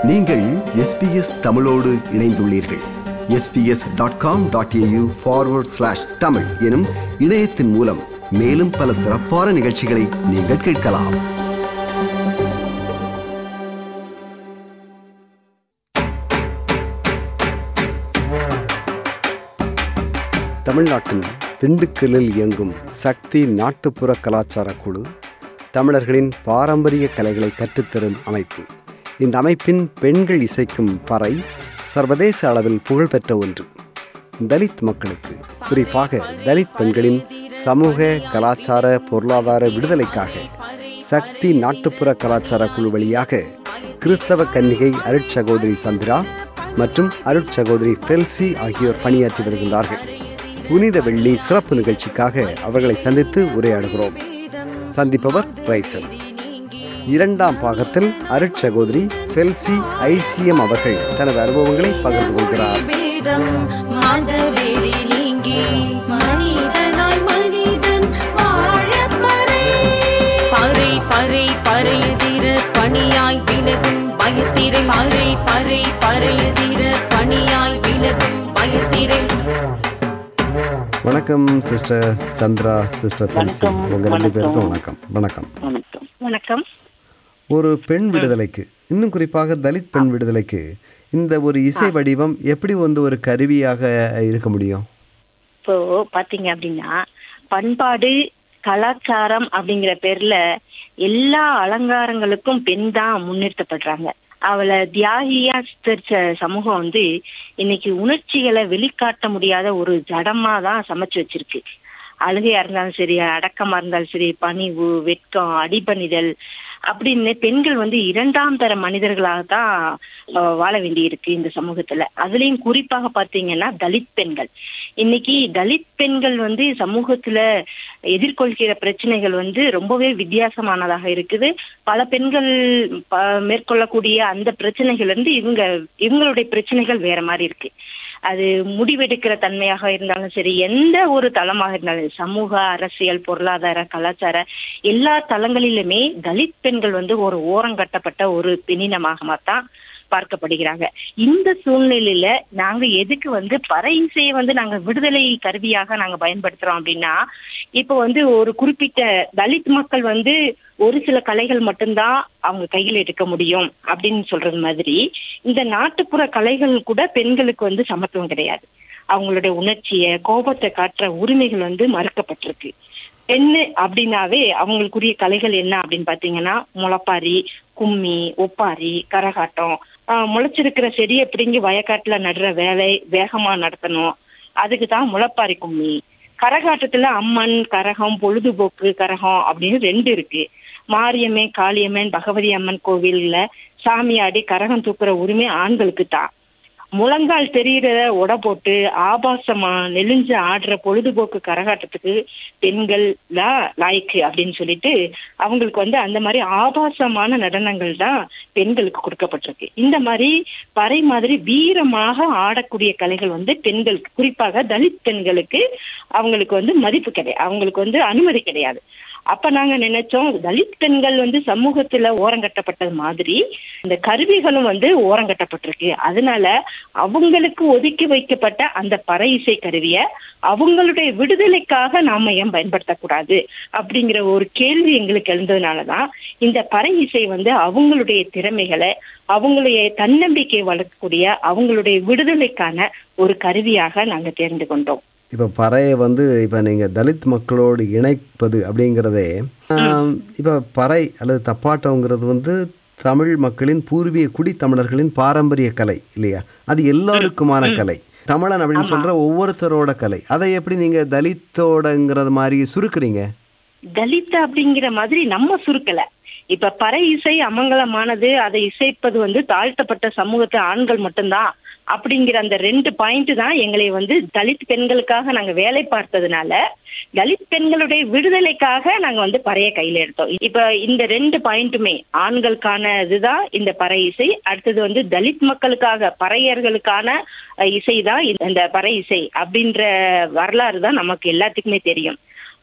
நீங்கள் எஸ்பிஎஸ் தமிழோடு இணைந்துள்ளீர்கள் SBS dot com dot AU forward slash Tamil எனும் இணையத்தின் மூலம் மேலும் பல சிறப்பான நிகழ்ச்சிகளை நீங்கள் கேட்கலாம் தமிழ்நாட்டின் திண்டுக்கல்லில் இயங்கும் சக்தி நாட்டுப்புற கலாச்சார குழு தமிழர்களின் பாரம்பரிய கலைகளை கற்றுத்தரும் அமைப்பு இந்த அமைப்பின் பெண்கள் இசைக்கும் பறை சர்வதேச அளவில் புகழ்பெற்ற ஒன்று தலித் மக்களுக்கு குறிப்பாக தலித் பெண்களின் சமூக கலாச்சார பொருளாதார விடுதலைக்காக சக்தி நாட்டுப்புற கலாச்சார குழு வழியாக கிறிஸ்தவ கன்னிகை அருட்சகோதரி சந்திரா மற்றும் அருட்சகோதரி ஃபெல்சி ஆகியோர் பணியாற்றி வருகின்றார்கள் புனித வெள்ளி சிறப்பு நிகழ்ச்சிக்காக அவர்களை சந்தித்து உரையாடுகிறோம் சந்திப்பவர் ரைசல் இரண்டாம் பாகத்தில் அருட்சகோதரி ஃபெல்சி ஐசிஎம் அவர்கள் தனது அனுபவங்களை பகிர்ந்து கொள்கிறார் வேதம் மதவெளி நீங்கி மனிதனாய் மனிதன் வாழப் பறை. பறை பறை பறையதிர பணியாய் விலகும் பயத்திரை பறை பறை பறையதிர பணியாய் விலகும் பயத்திரை வணக்கம் சிஸ்டர் சந்திரா சிஸ்டர் ஃபெல்சி வணக்கம், உங்க ரெண்டு வணக்கம். பேருக்கும் வணக்கம் வணக்கம் வணக்கம் வணக்கம் ஒரு பெண் விடுதலைக்கு இன்னும் குறிப்பாக தலித் பெண் விடுதலைக்கு இந்த ஒரு இசை வடிவம் எப்படி வந்து ஒரு கருவியாக இருக்க முடியும் இப்போ பாத்தீங்க அப்படின்னா பண்பாடு கலாச்சாரம் அப்படிங்கிற பேர்ல எல்லா அலங்காரங்களுக்கும் பெண் தான் முன்னிறுத்தப்படுறாங்க அவளை தியாகியா சித்தரிச்ச சமூகம் வந்து இன்னைக்கு உணர்ச்சிகளை வெளிக்காட்ட முடியாத ஒரு ஜடமா தான் சமைச்சு வச்சிருக்கு அழுகையா இருந்தாலும் சரி அடக்கமா இருந்தாலும் சரி பணிவு வெட்கம் அடிபணிதல் அப்படின்னு பெண்கள் வந்து இரண்டாம் தர மனிதர்களாக தான் அஹ், வாழ வேண்டியிருக்கு இந்த சமூகத்துல அதுலயும் குறிப்பாக பாத்தீங்கன்னா தலித் பெண்கள் இன்னைக்கு தலித் பெண்கள் வந்து சமூகத்துல எதிர்கொள்கிற பிரச்சனைகள் வந்து ரொம்பவே வித்தியாசமானதாக இருக்குது பல பெண்கள் ப- மேற்கொள்ளக்கூடிய அந்த பிரச்சனைகள் வந்து இவங்க இவங்களுடைய பிரச்சனைகள் வேற மாதிரி இருக்கு அது முடிவெடுக்கிற தன்மையாக இருந்தாலும் சரி எந்த ஒரு தளமாக இருந்தாலும் சமூக அரசியல் பொருளாதார கலாச்சார எல்லா தளங்களிலுமே தலித் பெண்கள் வந்து ஒரு ஓரங்கட்டப்பட்ட ஒரு பெண்ணினமாக தான் பார்க்கப்படுகிறாங்க இந்த சூழ்நிலையில நாங்க எதுக்கு வந்து பறை இசையை வந்து நாங்க விடுதலை கருவியாக நாங்க பயன்படுத்துறோம் அப்படின்னா இப்ப வந்து ஒரு குறிப்பிட்ட தலித் மக்கள் வந்து ஒரு சில கலைகள் மட்டும்தான் அவங்க கையில் எடுக்க முடியும் அப்படின்னு சொல்றது மாதிரி இந்த நாட்டுப்புற கலைகள் கூட பெண்களுக்கு வந்து சமத்துவம் கிடையாது அவங்களுடைய உணர்ச்சிய கோபத்தை காட்டுற உரிமைகள் வந்து மறுக்கப்பட்டிருக்கு பெண்ணு அப்படின்னாவே அவங்களுக்குரிய கலைகள் என்ன அப்படின்னு பாத்தீங்கன்னா முளப்பாரி கும்மி ஒப்பாரி கரகாட்டம் ஆஹ் முளைச்சிருக்கிற செடியை பிடுங்கி வயக்காட்டுல நடுற வேலை வேகமா நடத்தணும் அதுக்கு தான் முளப்பாரி கும்மி கரகாட்டத்துல அம்மன் கரகம் பொழுதுபோக்கு கரகம் அப்படின்னு ரெண்டு இருக்கு மாரியம்மன் காளியம்மன் பகவதி அம்மன் கோவில்ல சாமியாடி கரகம் தூக்குற உரிமை ஆண்களுக்கு தான் முழங்கால் தெரியிறத உட போட்டு ஆபாசமா நெலிஞ்சு ஆடுற பொழுதுபோக்கு கரகாட்டத்துக்கு பெண்கள் தான் லாய்க்கு அப்படின்னு சொல்லிட்டு அவங்களுக்கு வந்து அந்த மாதிரி ஆபாசமான நடனங்கள் தான் பெண்களுக்கு கொடுக்கப்பட்டிருக்கு இந்த மாதிரி பறை மாதிரி வீரமாக ஆடக்கூடிய கலைகள் வந்து பெண்களுக்கு குறிப்பாக தலித் பெண்களுக்கு அவங்களுக்கு வந்து மதிப்பு கிடையாது அவங்களுக்கு வந்து அனுமதி கிடையாது அப்ப நாங்க நினைச்சோம் தலித் பெண்கள் வந்து சமூகத்துல ஓரங்கட்டப்பட்டது மாதிரி இந்த கருவிகளும் வந்து ஓரங்கட்டப்பட்டிருக்கு அதனால அவங்களுக்கு ஒதுக்கி வைக்கப்பட்ட அந்த பறை இசை கருவிய அவங்களுடைய விடுதலைக்காக நாம ஏன் பயன்படுத்தக்கூடாது அப்படிங்கிற ஒரு கேள்வி எங்களுக்கு எழுந்ததுனாலதான் இந்த பறை இசை வந்து அவங்களுடைய திறமைகளை அவங்களுடைய தன்னம்பிக்கை வளர்க்கக்கூடிய அவங்களுடைய விடுதலைக்கான ஒரு கருவியாக நாங்க தேர்ந்து கொண்டோம் இப்போ பறையை வந்து இப்போ நீங்கள் தலித் மக்களோடு இணைப்பது அப்படிங்கிறதே இப்போ பறை அல்லது தப்பாட்டங்கிறது வந்து தமிழ் மக்களின் பூர்வீக குடி தமிழர்களின் பாரம்பரிய கலை இல்லையா அது எல்லாருக்குமான கலை தமிழன் அப்படின்னு சொல்ற ஒவ்வொருத்தரோட கலை அதை எப்படி நீங்க தலித்தோடங்கிறது மாதிரி சுருக்குறீங்க தலித் அப்படிங்கிற மாதிரி நம்ம சுருக்கல இப்ப பறை இசை அமங்கலமானது அதை இசைப்பது வந்து தாழ்த்தப்பட்ட சமூகத்து ஆண்கள் மட்டும்தான் அப்படிங்கிற அந்த ரெண்டு பாயிண்ட் தான் எங்களை வந்து தலித் பெண்களுக்காக நாங்க வேலை பார்த்ததுனால தலித் பெண்களுடைய விடுதலைக்காக நாங்க வந்து பறைய கையில எடுத்தோம் இப்ப இந்த ரெண்டு பாயிண்ட்டுமே ஆண்களுக்கான இதுதான் இந்த பறை இசை அடுத்தது வந்து தலித் மக்களுக்காக பறையர்களுக்கான அஹ், இசை தான் இந்த பறை இசை அப்படின்ற வரலாறு தான் நமக்கு எல்லாத்துக்குமே தெரியும்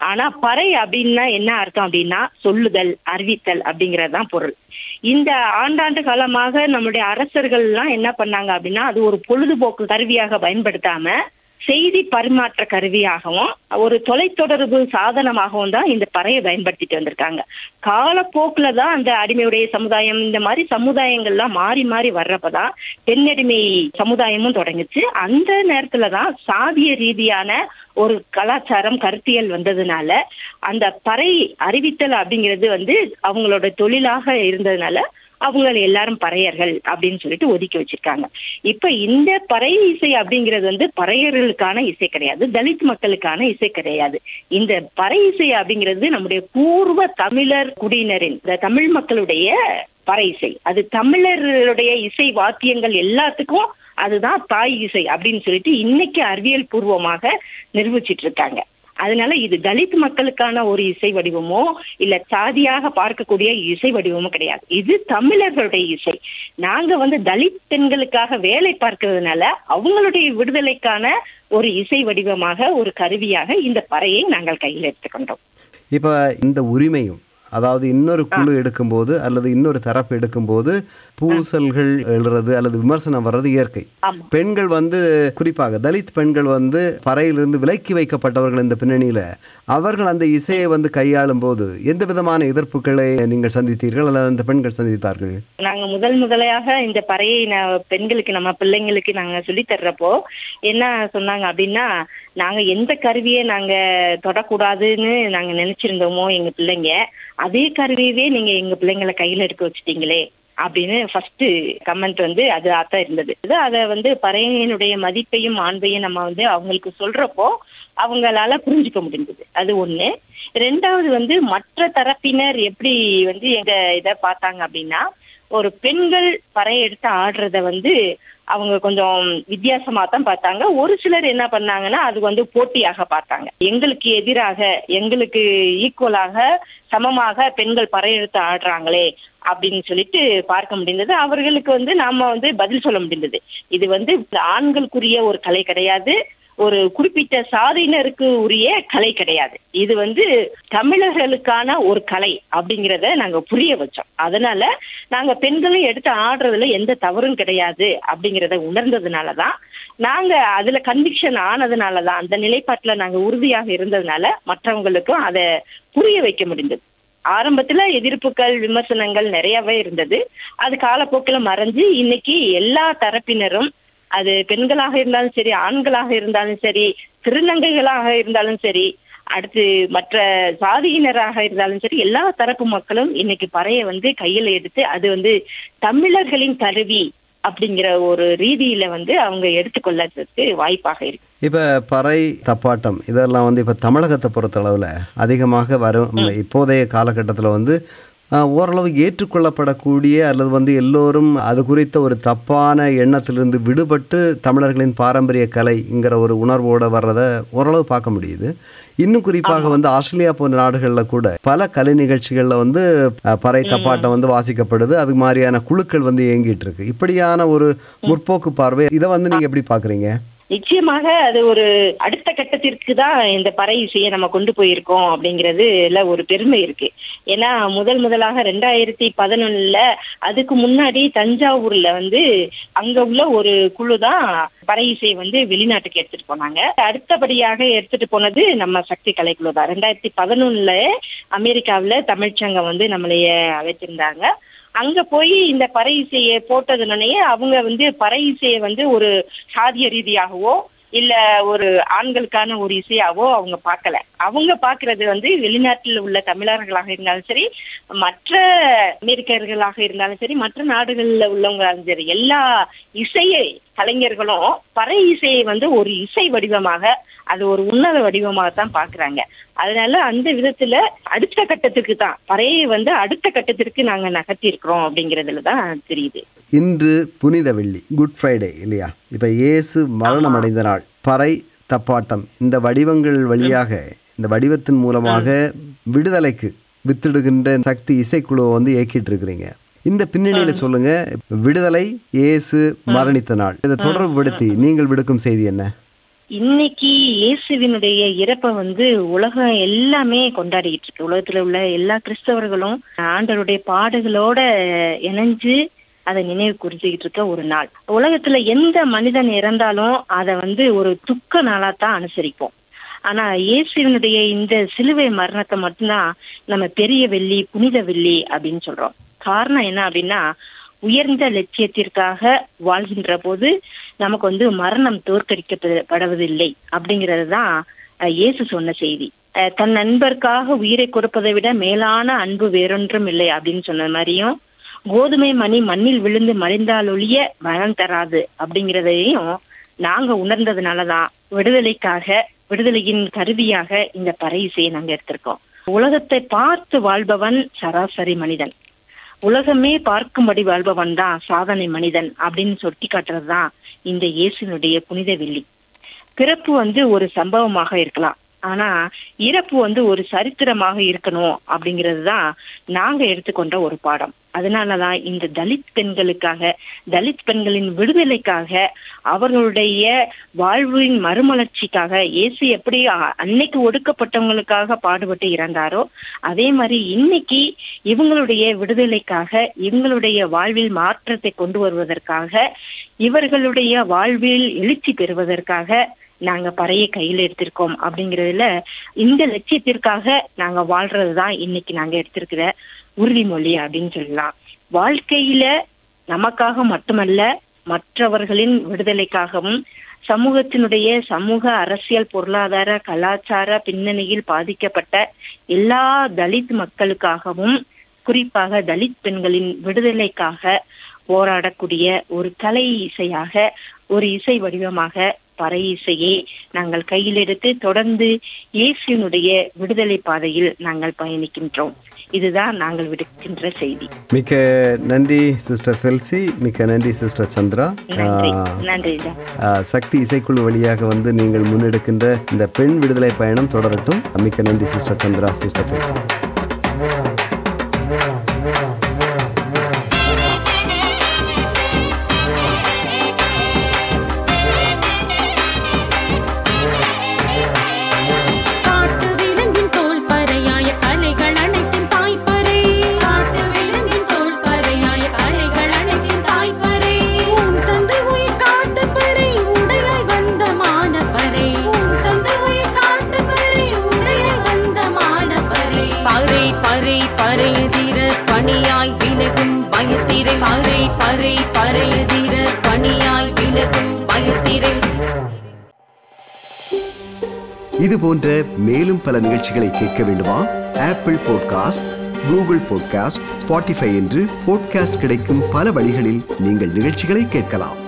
ஆனா பறை அப்படின்னா என்ன அர்த்தம் அப்படின்னா சொல்லுதல் அறிவித்தல் அப்படிங்கறது தான் பொருள் இந்த ஆண்டாண்டு காலமாக நம்முடைய அரசர்கள் எல்லாம் என்ன பண்ணாங்க அப்படின்னா அது ஒரு பொழுதுபோக்கு கருவியாக பயன்படுத்தாம செய்தி பரிமாற்ற கருவியாகவும் ஒரு தொலைத்தொடர்பு சாதனமாகவும் தான் இந்த பறையை பயன்படுத்திட்டு வந்திருக்காங்க காலப்போக்குல தான் அந்த அடிமையுடைய சமுதாயம் இந்த மாதிரி சமுதாயங்கள்லாம் மாறி மாறி வர்றப்பதான் பெண்ணடிமை சமுதாயமும் தொடங்குச்சு அந்த நேரத்துல தான் சாதிய ரீதியான ஒரு கலாச்சாரம் கருத்தியல் வந்ததுனால அந்த பறை அறிவித்தல் அப்படிங்கிறது வந்து அவங்களோட தொழிலாக இருந்ததுனால அவங்க எல்லாரும் பறையர்கள் அப்படின்னு சொல்லிட்டு ஒதுக்கி வச்சிருக்காங்க இப்ப இந்த பறை இசை அப்படிங்கிறது வந்து பறையர்களுக்கான இசை கிடையாது தலித் மக்களுக்கான இசை கிடையாது இந்த பறை இசை அப்படிங்கிறது நம்முடைய பூர்வ தமிழர் குடியினரின் இந்த தமிழ் மக்களுடைய பறை இசை அது தமிழருடைய இசை வாத்தியங்கள் எல்லாத்துக்கும் அதுதான் தாய் இசை அப்படின்னு சொல்லிட்டு இன்னைக்கு அறிவியல் பூர்வமாக நிரூபிச்சிட்டு இருக்காங்க அதனால இது தலித் மக்களுக்கான ஒரு இசை வடிவமோ இல்ல சாதியாக பார்க்கக்கூடிய இசை வடிவமோ கிடையாது இது தமிழர்களுடைய இசை நாங்க வந்து தலித் பெண்களுக்காக வேலை பார்க்கறதுனால அவங்களுடைய விடுதலைக்கான ஒரு இசை வடிவமாக ஒரு கருவியாக இந்த பறையை நாங்கள் கையில் எடுத்துக்கொண்டோம் இப்போ இந்த உரிமையும் அதாவது இன்னொரு குழு எடுக்கும்போது அல்லது இன்னொரு தரப்பு எடுக்கும்போது பூசல்கள் எழுறது அல்லது விமர்சனம் வர்றது இயற்கை ஆமா பெண்கள் வந்து குறிப்பாக தலித் பெண்கள் வந்து பறையிலிருந்து விலக்கி வைக்கப்பட்டவர்கள் இந்த பின்னணியில் அவர்கள் அந்த இசையை வந்து கையாளும் போது எந்த விதமான எதிர்ப்புகளை நீங்கள் சந்தித்தீர்கள் அல்லது அந்த பெண்கள் சந்தித்தார்கள் நாங்க முதல் முதலையாக இந்த பறையை ந- பெண்களுக்கு நம்ம பிள்ளைங்களுக்கு நாங்க சொல்லி தர்றப்போ என்ன சொன்னாங்க அப்படின்னா நாங்க எந்த கருவியை நாங்க தொடக்கூடாதுன்னு நாங்க நினைச்சிருந்தோமோ எங்க பிள்ளைங்க அதே கருவியவே நீங்க எங்க பிள்ளைங்களை கையில எடுக்க வச்சுட்டீங்களே அப்படின்னு ஃபர்ஸ்ட் கமெண்ட் வந்து அது தான் இருந்தது இது அதை வந்து பறையனுடைய மதிப்பையும் மாண்பையும் நம்ம வந்து அவங்களுக்கு சொல்றப்போ அவங்களால புரிஞ்சுக்க முடிஞ்சது அது ஒண்ணு ரெண்டாவது வந்து மற்ற தரப்பினர் எப்படி வந்து எங்க இதை பார்த்தாங்க அப்படின்னா ஒரு பெண்கள் பறை எடுத்து ஆடுறத வந்து அவங்க கொஞ்சம் வித்தியாசமா தான் பார்த்தாங்க ஒரு சிலர் என்ன பண்ணாங்கன்னா அது வந்து போட்டியாக பார்த்தாங்க எங்களுக்கு எதிராக எங்களுக்கு ஈக்குவலாக சமமாக பெண்கள் பறை எடுத்து ஆடுறாங்களே அப்படின்னு சொல்லிட்டு பார்க்க முடிந்தது அவர்களுக்கு வந்து நாம வந்து பதில் சொல்ல முடிந்தது இது வந்து ஆண்களுக்குரிய ஒரு கலை கிடையாது ஒரு குறிப்பிட்ட சாதியினருக்கு உரிய கலை கிடையாது இது வந்து தமிழர்களுக்கான ஒரு கலை அப்படிங்கிறத நாங்க புரிய வச்சோம் அதனால நாங்க பெண்களும் எடுத்து ஆடுறதுல எந்த தவறும் கிடையாது அப்படிங்கிறத உணர்ந்ததுனாலதான் நாங்க அதுல கன்விக்ஷன் ஆனதுனாலதான் அந்த நிலைப்பாட்டுல நாங்க உறுதியாக இருந்ததுனால மற்றவங்களுக்கும் அதை புரிய வைக்க முடிந்தது ஆரம்பத்துல எதிர்ப்புகள் விமர்சனங்கள் நிறையவே இருந்தது அது காலப்போக்கில மறைஞ்சு இன்னைக்கு எல்லா தரப்பினரும் அது பெண்களாக இருந்தாலும் சரி ஆண்களாக இருந்தாலும் சரி திருநங்கைகளாக இருந்தாலும் சரி அடுத்து மற்ற சாதியினராக இருந்தாலும் சரி எல்லா தரப்பு மக்களும் இன்னைக்கு பறைய வந்து கையில எடுத்து அது வந்து தமிழர்களின் கருவி அப்படிங்கிற ஒரு ரீதியில வந்து அவங்க எடுத்துக்கொள்ளறதுக்கு வாய்ப்பாக இருக்கு இப்போ பறை தப்பாட்டம் இதெல்லாம் வந்து இப்போ தமிழகத்தை பொறுத்தளவில் அதிகமாக வரும் இப்போதைய காலகட்டத்தில் வந்து ஆஹ், ஓரளவு ஏற்றுக்கொள்ளப்படக்கூடிய அல்லது வந்து எல்லோரும் அது குறித்த ஒரு தப்பான எண்ணத்திலிருந்து விடுபட்டு தமிழர்களின் பாரம்பரிய கலைங்கிற ஒரு உணர்வோடு வர்றதை ஓரளவு பார்க்க முடியுது இன்னும் குறிப்பாக வந்து ஆஸ்திரேலியா போன்ற நாடுகளில் கூட பல கலை நிகழ்ச்சிகளில் வந்து அஹ், பறை தப்பாட்டம் வந்து வாசிக்கப்படுது அது மாதிரியான குழுக்கள் வந்து இயங்கிட்டு இருக்கு இப்படியான ஒரு முற்போக்கு பார்வை இதை வந்து நீங்கள் எப்படி பார்க்குறீங்க நிச்சயமாக அது ஒரு அடுத்த கட்டத்திற்கு தான் இந்த பறை இசையை நம்ம கொண்டு போயிருக்கோம் அப்படிங்கிறதுல ஒரு பெருமை இருக்கு ஏன்னா முதல் முதலாக ரெண்டாயிரத்தி பதினொன்னுல அதுக்கு முன்னாடி தஞ்சாவூர்ல வந்து அங்க உள்ள ஒரு குழு தான் பறை இசையை வந்து வெளிநாட்டுக்கு எடுத்துட்டு போனாங்க அடுத்தபடியாக எடுத்துட்டு போனது நம்ம சக்தி கலைக்குழு தான் ரெண்டாயிரத்தி பதினொன்னுல அமெரிக்காவுல தமிழ்ச்சங்கம் வந்து நம்மளைய அழைச்சிருந்தாங்க அங்க போய் இந்த பறை இசையை போட்டதுனே அவங்க வந்து பறை இசையை வந்து ஒரு சாதிய ரீதியாகவோ இல்ல ஒரு ஆண்களுக்கான ஒரு இசையாவோ அவங்க பார்க்கல அவங்க பாக்குறது வந்து வெளிநாட்டில் உள்ள தமிழர்களாக இருந்தாலும் சரி மற்ற அமெரிக்கர்களாக இருந்தாலும் சரி மற்ற நாடுகள்ல உள்ளவங்களாலும் சரி எல்லா இசையை கலைஞர்களும் பறை இசையை வந்து ஒரு இசை வடிவமாக அது ஒரு உன்னத வடிவமாக தான் பாக்குறாங்க அதனால அந்த விதத்துல அடுத்த கட்டத்துக்கு தான் பறையை வந்து அடுத்த கட்டத்திற்கு நாங்க நகர்த்தி இருக்கிறோம் அப்படிங்கறதுல தான் தெரியுது இன்று புனித வெள்ளி குட் ஃப்ரைடே இல்லையா இப்போ இயேசு மரணம் அடைந்த நாள் பறை தப்பாட்டம் இந்த வடிவங்கள் வழியாக இந்த வடிவத்தின் மூலமாக விடுதலைக்கு வித்திடுகின்ற சக்தி இசைக்குழுவை வந்து இயக்கிட்டு இருக்கிறீங்க இந்த பின்னணியில சொல்லுங்க விடுதலை இயேசு மரணித்த நாள் இதை தொடர்புபடுத்தி நீங்கள் விடுக்கும் செய்தி என்ன இன்னைக்கு இயேசுவினுடைய இறப்பை வந்து உலகம் எல்லாமே கொண்டாடிட்டு இருக்கு உலகத்துல உள்ள எல்லா கிறிஸ்தவர்களும் ஆண்டவருடைய பாடுகளோட இணைஞ்சு அதை நினைவு குறிச்சுக்கிட்டு இருக்க ஒரு நாள் உலகத்துல எந்த மனிதன் இறந்தாலும் அதை வந்து ஒரு துக்க நாளா தான் அனுசரிப்போம் ஆனா இயேசுவினுடைய இந்த சிலுவை மரணத்தை மட்டும்தான் நம்ம பெரிய வெள்ளி புனித வெள்ளி அப்படின்னு சொல்றோம் காரணம் என்ன அப்படின்னா உயர்ந்த லட்சியத்திற்காக வாழ்கின்ற போது நமக்கு வந்து மரணம் தோற்கடிக்கப்படுவதில்லை அப்படிங்கிறது தான் அஹ், இயேசு சொன்ன செய்தி அஹ், தன் நண்பருக்காக உயிரை கொடுப்பதை விட மேலான அன்பு வேறொன்றும் இல்லை அப்படின்னு சொன்ன மாதிரியும் கோதுமை மணி மண்ணில் விழுந்து மறைந்தால் ஒழிய பலன் தராது அப்படிங்கிறதையும் நாங்க உணர்ந்ததுனாலதான் விடுதலைக்காக விடுதலையின் கருவியாக இந்த பறை இசையை நாங்க எடுத்திருக்கோம் உலகத்தை பார்த்து வாழ்பவன் சராசரி மனிதன் உலகமே பார்க்கும்படி வாழ்பவன் தான் சாதனை மனிதன் அப்படின்னு சுட்டி காட்டுறதுதான் இந்த இயேசுனுடைய புனித வெள்ளி பிறப்பு வந்து ஒரு சம்பவமாக இருக்கலாம் ஆனா இறப்பு வந்து ஒரு சரித்திரமாக இருக்கணும் அப்படிங்கிறது தான் நாங்க எடுத்துக்கொண்ட ஒரு பாடம் அதனாலதான் இந்த தலித் பெண்களுக்காக தலித் பெண்களின் விடுதலைக்காக அவர்களுடைய வாழ்வின் மறுமலர்ச்சிக்காக இயேசு எப்படி அ- அன்னைக்கு ஒடுக்கப்பட்டவங்களுக்காக பாடுபட்டு இறந்தாரோ அதே மாதிரி இன்னைக்கு இவங்களுடைய விடுதலைக்காக இவங்களுடைய வாழ்வில் மாற்றத்தை கொண்டு வருவதற்காக இவர்களுடைய வாழ்வில் எழுச்சி பெறுவதற்காக நாங்க பறையை கையில எடுத்திருக்கோம் அப்படிங்கறதுல இந்த லட்சியத்திற்காக நாங்க வாழ்றதுதான் இன்னைக்கு நாங்க எடுத்திருக்கிற உறுதிமொழி அப்படின்னு சொல்லலாம் வாழ்க்கையில நமக்காக மட்டுமல்ல மற்றவர்களின் விடுதலைக்காகவும் சமூகத்தினுடைய சமூக அரசியல் பொருளாதார கலாச்சார பின்னணியில் பாதிக்கப்பட்ட எல்லா தலித் மக்களுக்காகவும் குறிப்பாக தலித் பெண்களின் விடுதலைக்காக போராடக்கூடிய ஒரு கலை இசையாக ஒரு இசை வடிவமாக பறை இசையை நாங்கள் கையில் எடுத்து தொடர்ந்து இயேசுனுடைய விடுதலை பாதையில் நாங்கள் பயணிக்கின்றோம் இதுதான் நாங்கள் விடுக்கின்ற செய்தி மிக்க நன்றி சிஸ்டர் ஃபெல்சி மிக்க நன்றி சிஸ்டர் சந்திரா நன்றி ஆ, நன்றி ஐயா. ஆ, சக்தி இசைக்குழு வழியாக வந்து நீங்கள் முன்னெடுக்கின்ற இந்த பெண் விடுதலை பயணம் தொடரட்டும் மிக்க நன்றி சிஸ்டர் சந்திரா சிஸ்டர் ஃபெல்சி காட்டு விலங்கின் தோல் பறையாய கலைகள் அனைத்தின் தாய்ப்பறை காட்டு விலங்கின் தோல் பறையாய கலைகள் அனைத்தின் தாய்ப்பறை உன் தந்தை உயிர் காத்த பறை உடையாய் வந்த மானப்பறை உன் தந்தை உயிர் காத்த பறை உடையாய் வந்த மானப்பறை பறை பறை பறையதிர பணியாய் விலகும் பயத்திரை பறை பறை பறையதிர பணியாய் விலகும் பயத்திரை இது போன்ற மேலும் பல நிகழ்ச்சிகளை கேட்க வேண்டுமா Apple podcast Google podcast Spotify என்று பாட்காஸ்ட் கிடைக்கும் பல வழிகளில் நீங்கள் நிகழ்ச்சிகளை கேட்கலாம்